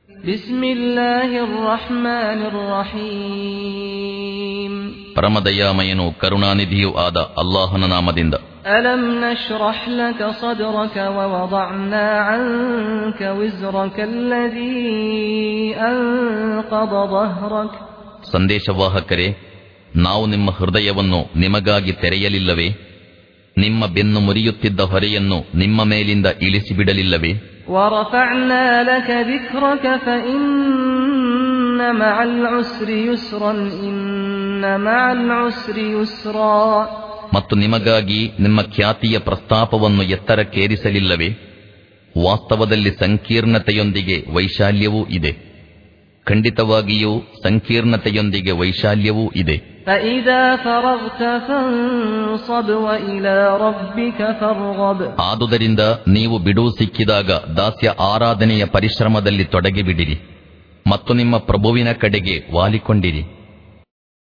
بسم الله الرحمن الرحيم ಪರಮದಯಾಮಯನು ಕರುಣಾನಿಧಿಯೂ ಆದ ಅಲ್ಲಾಹನ ನಾಮದಿಂದ ألم نشرح لك صدرك ووضعنا عنك وزرك الذي أنقض ظهرك ಸಂದೇಶವಾಹಕರೇ ನಾವು ನಿಮ್ಮ ಹೃದಯವನ್ನು ನಿಮಗಾಗಿ ತೆರೆಯಲಿಲ್ಲವೇ ನಿಮ್ಮ ಬೆನ್ನು ಮುರಿಯುತ್ತಿದ್ದ ಹೊರೆಯನ್ನು ನಿಮ್ಮ ಮೇಲಿಂದ ಇಳಿಸಿಬಿಡಲಿಲ್ಲವೇ ورفعنا لك ذكرك فإن مع العسر يسرا إن مع العسر يسرا ಮತ್ತು ನಿಮಗಾಗಿ ನಿಮ್ಮ ಖ್ಯಾತಿಯ ಪ್ರಸ್ತಾಪವನ್ನು ಎತ್ತರಕ್ಕೇರಿಸಲಿಲ್ಲವೇ ವಾಸ್ತವದಲ್ಲಿ ಸಂಕೀರ್ಣತೆಯೊಂದಿಗೆ ವೈಶಾಲ್ಯವೂ ಇದೆ ಖಂಡಿತವಾಗಿಯೂ ಸಂಕೀರ್ಣತೆಯೊಂದಿಗೆ ವೈಶಾಲ್ಯವೂ ಇದೆ فإذا فرغت فانصب وإلى ربك فارغب ಆದುದರಿಂದ ನೀವು ಬಿಡುವು ಸಿಕ್ಕಿದಾಗ ದಾಸ್ಯ ಆರಾಧನೆಯ ಪರಿಶ್ರಮದಲ್ಲಿ ತೊಡಗಿಬಿಡಿರಿ ಮತ್ತು ನಿಮ್ಮ ಪ್ರಭುವಿನ ಕಡೆಗೆ ವಾಲಿಕೊಂಡಿರಿ